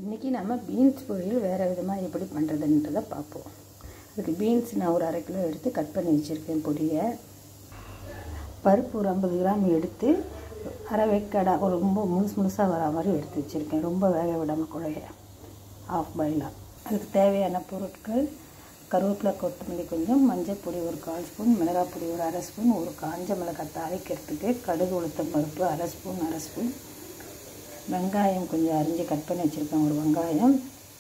இன்றைக்கி நம்ம பீன்ஸ் பொரியல் வேறு விதமாக எப்படி பண்ணுறதுன்றதை பார்ப்போம் அதுக்கு பீன்ஸ் நான் ஒரு அரை கிலோ எடுத்து கட் பண்ணி வச்சுருக்கேன் பொடியை பருப்பு ஒரு ஐம்பது கிராம் எடுத்து அரை வேக்காடா ஒரு ரொம்ப முழுசு முழுசாக வர மாதிரி எடுத்து வச்சுருக்கேன் ரொம்ப வேக விடாமல் குழைய ஆஃப் பாயிலாக அதுக்கு தேவையான பொருட்கள் கருவேப்பிலை கொத்தமல்லி கொஞ்சம் மஞ்சள் பொடி ஒரு கால் ஸ்பூன் மிளகாய் பொடி ஒரு அரை ஸ்பூன் ஒரு காஞ்ச மிளகாய் தாளிக்கிறதுக்கு கடுகு உளுத்தம் பருப்பு அரை ஸ்பூன் அரை ஸ்பூன் வெங்காயம் கொஞ்சம் அரிஞ்சு கட் பண்ணி வச்சுருக்கேன் ஒரு வெங்காயம்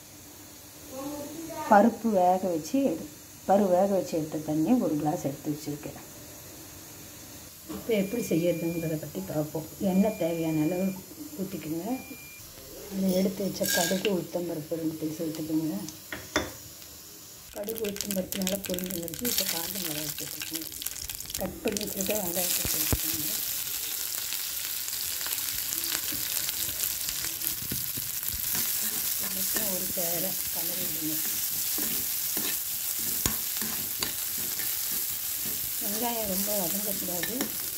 பருப்பு வேக வச்சு எடு பரு வேக வச்சு எடுத்த தண்ணி ஒரு கிளாஸ் எடுத்து வச்சுருக்கேன் இப்போ எப்படி செய்யறதுங்கிறத பற்றி பார்ப்போம் எண்ணெய் தேவையான அளவு ஊற்றிக்குங்க அதை எடுத்து வச்ச கடுகு உளுத்தம் பருப்பு ரெண்டு பீஸ் ஊற்றிக்குங்க கடுகு உளுத்தம் பருப்பு நல்லா பொரிஞ்சுங்கிறது இப்போ காஞ்ச மிளகாய் சேர்த்துக்கோங்க கட் பண்ணி வச்சுருக்க வெங்காயத்தை சேர்த்துக்கோங்க எல்லாத்தையும் ஒரு சேர கலரி விடுங்க வெங்காயம் ரொம்ப வதங்கக்கூடாது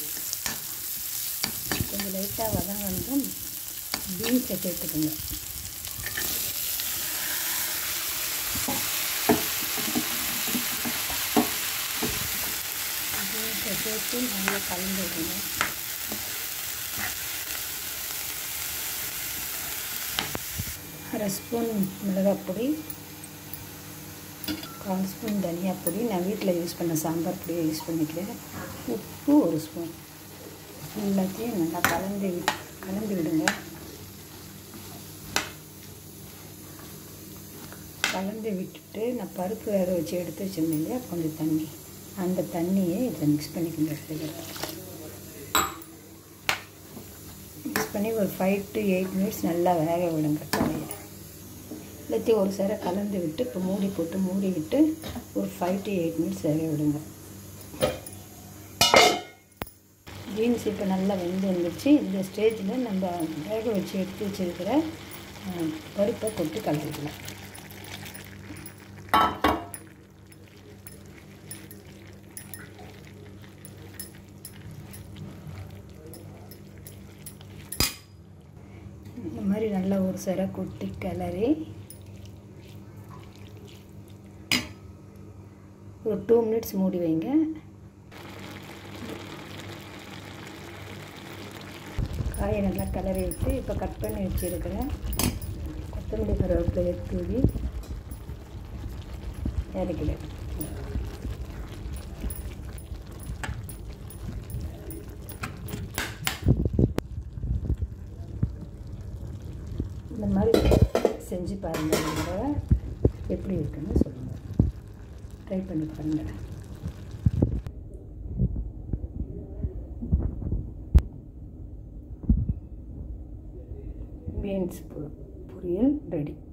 கொஞ்சம் லைட்டாக வதங்கினதும் பீன்ஸை சேர்த்துக்குங்க பீன்ஸை சேர்த்து நல்லா கலந்து விடுங்க அரை ஸ்பூன் மிளகாய் பொடி கால் ஸ்பூன் தனியா பொடி நான் வீட்டில் யூஸ் பண்ண சாம்பார் பொடியை யூஸ் பண்ணிக்கிறேன் உப்பு ஒரு ஸ்பூன் எல்லாத்தையும் நல்லா கலந்து வி- கலந்து விடுங்க கலந்து விட்டுட்டு நான் பருப்பு வேக வச்சு எடுத்து வச்சிருந்தேன் இல்லையா கொஞ்சம் தண்ணி அந்த தண்ணியை இதில் மிக்ஸ் பண்ணிக்கோங்க எடுத்துக்கிறேன் மிக்ஸ் பண்ணி ஒரு ஃபைவ் டு எயிட் மினிட்ஸ் நல்லா வேக விடுங்க காயை எல்லாத்தையும் ஒரு சேர கலந்து விட்டு இப்போ மூடி போட்டு மூடி விட்டு ஒரு ஃபைவ் டு எயிட் மினிட்ஸ் வேக விடுங்க பீன்ஸ் இப்போ நல்லா வெந்து வந்துருச்சு இந்த ஸ்டேஜில் நம்ம வேக வச்சு எடுத்து வச்சிருக்கிற அஹ், பருப்பை கொட்டி கலந்துக்கலாம் இந்த மாதிரி நல்லா ஒரு சேர கொட்டி கிளறி ஒரு டூ மினிட்ஸ் மூடி வைங்க காயை நல்லா கிளறி விட்டு இப்போ கட் பண்ணி வச்சுருக்கிறேன் கொத்தமல்லி கருவேப்பிலையை தூவி இறக்கிடுவேன் இந்த மாதிரி செஞ்சு பாருங்கள் இந்த தடவை எப்படி இருக்குன்னு சொல்லுங்கள் ட்ரை பண்ணி பாருங்கள் பீன்ஸ் பொரியல் ரெடி